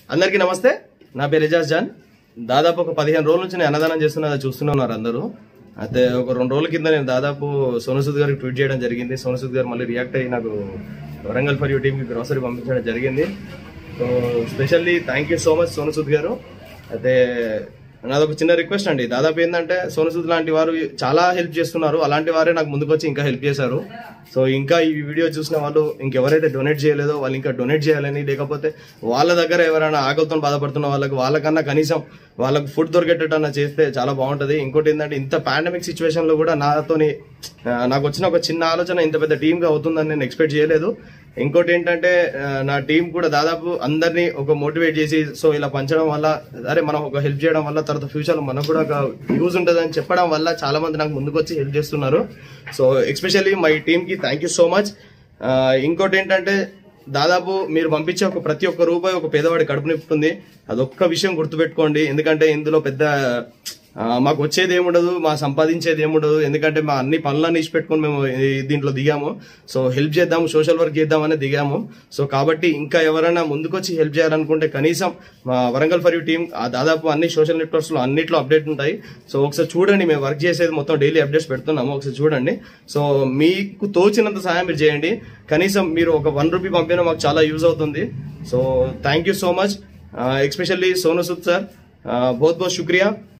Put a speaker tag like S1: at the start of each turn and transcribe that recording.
S1: అందరికీ నమస్తే నా పేరు ఎజాజ్ జాన్ దాదాపు ఒక పదిహేను రోజుల నుంచి నేను అన్నదానం చేస్తున్నా చూస్తూనే ఉన్నారు అందరూ అయితే ఒక రెండు రోజుల కింద నేను దాదాపు సోనసూద్ గారికి ట్వీట్ చేయడం జరిగింది సోనసూద్ గారు మళ్ళీ రియాక్ట్ అయ్యి నాకు వరంగల్ ఫర్ యూ టీమ్కి గ్రాసరీ పంపించడం జరిగింది so specially thank you so much Sonu Sood garu అయితే నాదొక చిన్న రిక్వెస్ట్ అండి దాదాపు ఏంటంటే సోనసూద్ లాంటి వారు చాలా హెల్ప్ చేస్తున్నారు అలాంటి వారే నాకు ముందుకు వచ్చి ఇంకా హెల్ప్ చేశారు సో ఇంకా ఈ వీడియో చూసిన వాళ్ళు ఇంకెవరైతే డొనేట్ చేయలేదో వాళ్ళు ఇంకా డొనేట్ చేయాలని లేకపోతే వాళ్ళ దగ్గర ఎవరైనా ఆకలితో బాధపడుతున్న వాళ్ళకి వాళ్ళకన్నా కనీసం వాళ్ళకి ఫుడ్ దొరికేటట్టన్నా చేస్తే చాలా బాగుంటది ఇంకోటి ఏంటంటే ఇంత పాండమిక్ సిచ్యువేషన్ లో కూడా నాతోని ఆ, నాకు వచ్చిన ఒక చిన్న ఆలోచన ఇంత పెద్ద టీమ్ గా అవుతుందని నేను ఎక్స్పెక్ట్ చేయలేదు ఇంకోటి ఏంటంటే ఆ, నా టీం కూడా దాదాపు అందరినీ ఒక మోటివేట్ చేసి సో ఇలా పంచడం వల్ల అరే మనం ఒక హెల్ప్ చేయడం వల్ల తర్వాత ఫ్యూచర్ లో మనకు కూడా ఒక యూజ్ ఉంటుంది అని చెప్పడం వల్ల చాలా మంది నాకు ముందుకు వచ్చి హెల్ప్ చేస్తున్నారు సో ఎస్పెషల్లీ మై టీమ్ కి థ్యాంక్ యూ సో మచ్ ఇంకోటి ఏంటంటే దాదాపు మీరు పంపించే ఒక ప్రతి ఒక్క రూపాయి ఒక పేదవాడి కడుపు నింపుతుంది అదొక్క విషయం గుర్తుపెట్టుకోండి ఎందుకంటే ఇందులో పెద్ద ఆ, మాకు వచ్చేది ఏముండదు మా సంపాదించేది ఏముండదు ఎందుకంటే మా అన్ని పనులన్నీ ఇచ్చి పెట్టుకొని మేము ఈ- దీంట్లో దిగాము సో హెల్ప్ చేద్దాము సోషల్ వర్క్ చేద్దామని దిగాము సో కాబట్టి ఇంకా ఎవరైనా ముందుకొచ్చి హెల్ప్ చేయాలనుకుంటే కనీసం మా వరంగల్ ఫర్ యూ టీమ్ దాదాపు అన్ని సోషల్ నెట్వర్క్స్ లో అన్నిట్లో అప్డేట్ ఉంటాయి సో ఒకసారి చూడండి మేము వర్క్ చేసేది మొత్తం డైలీ అప్డేట్స్ పెడుతున్నాము ఒకసారి చూడండి సో మీకు తోచినంత సహాయం మీరు చేయండి కనీసం మీరు ఒక వన్ రూపీ పంపినా మాకు చాలా యూజ్ అవుతుంది so thank you so much especially Sonu Sood sir బహుత్ బహుత్ శుక్రియా